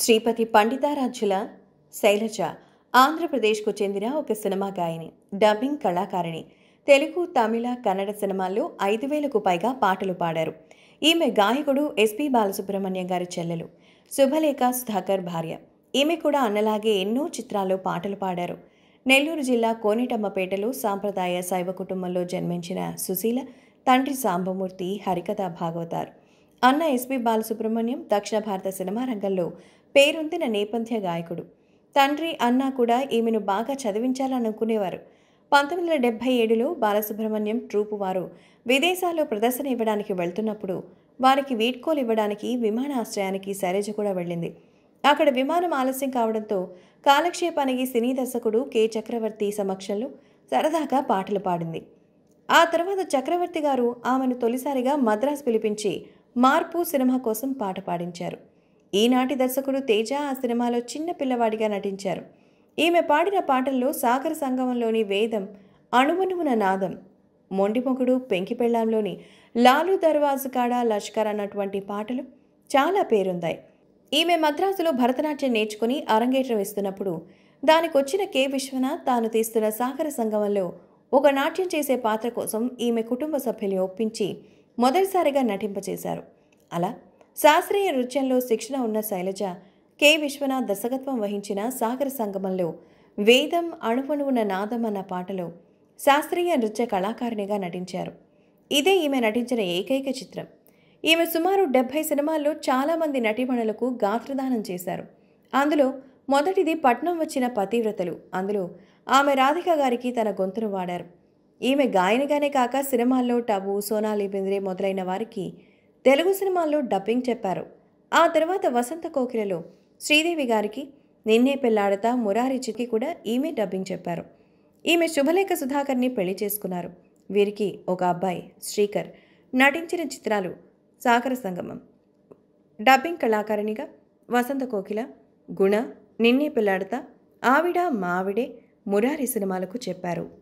శ్రీపతి పండితారాధ్యుల శైలజ ఆంధ్రప్రదేశ్కు చెందిన ఒక సినిమా గాయని డబ్బింగ్ కళాకారిణి తెలుగు తమిళ కన్నడ సినిమాల్లో ఐదు వేలకు పైగా పాటలు పాడారు ఈమె గాయకుడు ఎస్పి బాలసుబ్రహ్మణ్యం గారి చెల్లెలు శుభలేఖ సుధాకర్ భార్య ఈమె కూడా అన్నలాగే ఎన్నో చిత్రాల్లో పాటలు పాడారు నెల్లూరు జిల్లా కోనేటమ్మపేటలో సాంప్రదాయ శైవ కుటుంబంలో జన్మించిన సుశీల తండ్రి సాంబమూర్తి హరికథ భాగవతార్ అన్న ఎస్పి బాలసుబ్రహ్మణ్యం దక్షిణ భారత సినిమా రంగంలో పేరొందిన నేపథ్య గాయకుడు తండ్రి అన్న కూడా ఈమెను బాగా చదివించాలనుకునేవారు పంతొమ్మిది వందల డెబ్బై ఏడులో బాలసుబ్రహ్మణ్యం ట్రూపు వారు విదేశాల్లో ప్రదర్శన ఇవ్వడానికి వెళ్తున్నప్పుడు వారికి వీడ్కోలు ఇవ్వడానికి విమానాశ్రయానికి శైలజ కూడా వెళ్ళింది అక్కడ విమానం ఆలస్యం కావడంతో కాలక్షేపానికి సినీ దర్శకుడు కె చక్రవర్తి సమక్షంలో సరదాగా పాటలు పాడింది ఆ తర్వాత చక్రవర్తి గారు ఆమెను తొలిసారిగా మద్రాస్ పిలిపించి మార్పు సినిమా కోసం పాట పాడించారు ఈనాటి దర్శకుడు తేజ ఆ సినిమాలో చిన్న పిల్లవాడిగా నటించారు ఈమె పాడిన పాటల్లో సాగర సంగమంలోని వేదం అణువణువున నాదం మొండిమొగుడు పెంకి పెళ్ళాంలోని లాలు దర్వాజు కాడ లష్కర్ అన్నటువంటి పాటలు చాలా పేరుందాయి ఈమె మద్రాసులో భరతనాట్యం నేర్చుకుని అరంగేట్రం ఇస్తున్నప్పుడు దానికొచ్చిన కె విశ్వనాథ్ తాను తీస్తున్న సాగర సంగమంలో ఒక నాట్యం చేసే పాత్ర కోసం ఈమె కుటుంబ సభ్యులు ఒప్పించి మొదటిసారిగా నటింపచేశారు అలా శాస్త్రీయ నృత్యంలో శిక్షణ ఉన్న శైలజ కె విశ్వనాథ్ దర్శకత్వం వహించిన సాగర సంగమంలో వేదం అణువణువున నాదం అన్న పాటలో శాస్త్రీయ నృత్య కళాకారిణిగా నటించారు ఇదే ఈమె నటించిన ఏకైక చిత్రం ఈమె సుమారు డెబ్భై సినిమాల్లో చాలామంది నటీమణులకు గాత్రదానం చేశారు అందులో మొదటిది పట్నం వచ్చిన పతివ్రతలు అందులో ఆమె రాధిక గారికి తన గొంతును వాడారు ఈమె గాయనిగానే కాక సినిమాల్లో టబు సోనాలి బెంద్రే మొదలైన వారికి తెలుగు సినిమాల్లో డబ్బింగ్ చెప్పారు ఆ తర్వాత వసంత కోకిలలో శ్రీదేవి గారికి నిన్నే పెళ్లాడతా మురారి చికి కూడా ఈమె డబ్బింగ్ చెప్పారు ఈమె శుభలేఖ సుధాకర్ని పెళ్లి చేసుకున్నారు వీరికి ఒక అబ్బాయి శ్రీకర్ నటించిన చిత్రాలు సాగర సంగమం డబ్బింగ్ కళాకారిణిగా వసంత కోకిల గుణ నిన్నే పెళ్లాడతా ఆవిడ మావిడే మురారి సినిమాలకు చెప్పారు